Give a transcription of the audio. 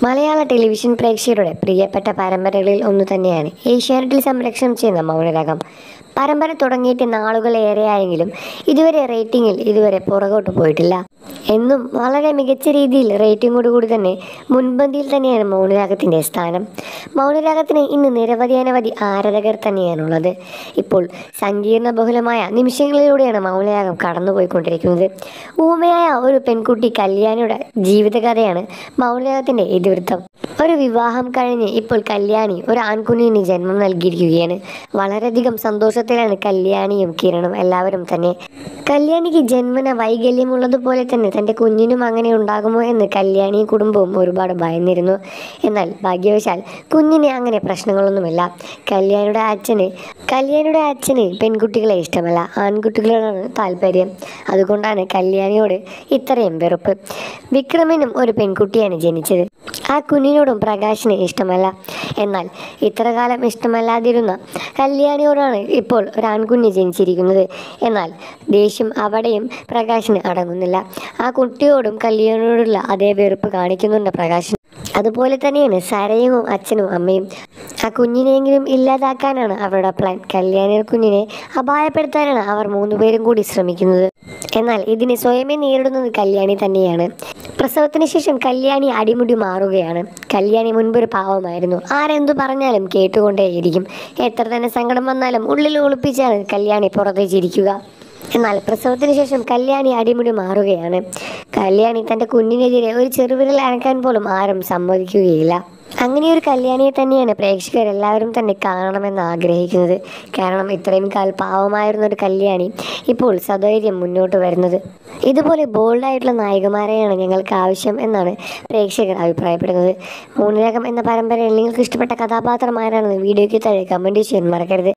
മലയാള ടെലിവിഷൻ പ്രേക്ഷകരുടെ പ്രിയപ്പെട്ട പരമ്പരകളിൽ ഒന്ന് തന്നെയാണ് ഏഷ്യാനെറ്റിൽ സംരക്ഷണം ചെയ്യുന്ന മൗനരാഗം പരമ്പര തുടങ്ങിയിട്ട് നാളുകൾ ഏറെയായെങ്കിലും ഇതുവരെ റേറ്റിംഗിൽ ഇതുവരെ പുറകോട്ട് പോയിട്ടില്ല എന്നും വളരെ മികച്ച രീതിയിൽ റേറ്റിംഗോട് കൂടി തന്നെ മുൻപന്തിയിൽ തന്നെയാണ് മൗനരാഗത്തിൻ്റെ സ്ഥാനം മൗനരാഗത്തിന് ഇന്ന് നിരവധി അനവധി ആരാധകർ തന്നെയാണുള്ളത് ഇപ്പോൾ സങ്കീർണ ബഹുലമായ നിമിഷങ്ങളിലൂടെയാണ് മൗനരാഗം കടന്നുപോയിക്കൊണ്ടിരിക്കുന്നത് ഊമയായ ഒരു പെൺകുട്ടി കല്യാണിയുടെ ജീവിതകഥയാണ് മൗനരാഗത്തിൻ്റെ ഇതിവൃത്തം ഒരു വിവാഹം കഴിഞ്ഞ് ഇപ്പോൾ കല്യാണി ഒരു ആൺകുഞ്ഞിന് ജന്മം നൽകിയിരിക്കുകയാണ് വളരെയധികം സന്തോഷത്തിലാണ് കല്യാണിയും കിരണും എല്ലാവരും തന്നെ കല്യാണിക്ക് ജന്മന വൈകല്യമുള്ളതുപോലെ തന്നെ തൻ്റെ കുഞ്ഞിനും അങ്ങനെ ഉണ്ടാകുമോ എന്ന് കല്യാണിയും കുടുംബവും ഒരുപാട് ഭയന്നിരുന്നു എന്നാൽ ഭാഗ്യവശാൽ കുഞ്ഞിന് അങ്ങനെ പ്രശ്നങ്ങളൊന്നുമില്ല കല്യാണിയുടെ അച്ഛന് കല്യാണിയുടെ അച്ഛന് പെൺകുട്ടികളെ ഇഷ്ടമല്ല ആൺകുട്ടികളോടാണ് താല്പര്യം അതുകൊണ്ടാണ് കല്യാണിയോട് ഇത്രയും വെറുപ്പ് വിക്രമിനും ഒരു പെൺകുട്ടിയാണ് ജനിച്ചത് ആ കുഞ്ഞിനോടും പ്രകാശിന് ഇഷ്ടമല്ല എന്നാൽ ഇത്ര കാലം ഇഷ്ടമല്ലാതിരുന്ന കല്യാണിയോടാണ് ഇപ്പോൾ ഒരു ആൺകുഞ്ഞ് ജനിച്ചിരിക്കുന്നത് എന്നാൽ ദേഷ്യം അവിടെയും പ്രകാശിന് അടങ്ങുന്നില്ല ആ കുട്ടിയോടും കല്യാണിയോടുള്ള അതേ വെറുപ്പ് കാണിക്കുന്നുണ്ട് പ്രകാശിന് അതുപോലെ തന്നെയാണ് സരയും അച്ഛനും അമ്മയും ആ കുഞ്ഞിനെങ്കിലും ഇല്ലാതാക്കാനാണ് അവരുടെ പ്ലാൻ കല്യാണി കുഞ്ഞിനെ അപായപ്പെടുത്താനാണ് അവർ മൂന്നുപേരും കൂടി ശ്രമിക്കുന്നത് എന്നാൽ ഇതിനെ സ്വയമേ നേരിടുന്നത് കല്യാണി തന്നെയാണ് പ്രസവത്തിന് ശേഷം കല്യാണി അടിമുടി മാറുകയാണ് കല്യാണി മുൻപൊരു പാവമായിരുന്നു ആരെന്തു പറഞ്ഞാലും കേട്ടുകൊണ്ടേയിരിക്കും എത്ര തന്നെ സങ്കടം വന്നാലും ഉള്ളിൽ ഒളിപ്പിച്ചാണ് കല്യാണി പുറത്തേച്ചിരിക്കുക എന്നാൽ പ്രസവത്തിന് ശേഷം കല്യാണി അടിമുടി മാറുകയാണ് കല്യാണി തൻ്റെ കുഞ്ഞിനെതിരെ ഒരു ചെറുവിരൽ അനക്കാൻ പോലും ആരും സമ്മതിക്കുകയില്ല അങ്ങനെ ഒരു കല്യാണിയെ തന്നെയാണ് പ്രേക്ഷകർ എല്ലാവരും തന്നെ കാണണമെന്ന് ആഗ്രഹിക്കുന്നത് കാരണം ഇത്രയും കാൽ പാവമായിരുന്ന ഒരു കല്യാണി ഇപ്പോൾ സധൈര്യം മുന്നോട്ട് വരുന്നത് ഇതുപോലെ ബോൾഡായിട്ടുള്ള നായികമാരെയാണ് ഞങ്ങൾക്ക് ആവശ്യം എന്നാണ് പ്രേക്ഷകർ അഭിപ്രായപ്പെടുന്നത് മൂന്നരകം എന്ന പരമ്പരയിൽ നിങ്ങൾക്ക് ഇഷ്ടപ്പെട്ട കഥാപാത്രം ആരാണെന്ന് വീഡിയോയ്ക്ക് താഴെ കമൻറ്റ് ചെയ്യാൻ മറക്കരുത്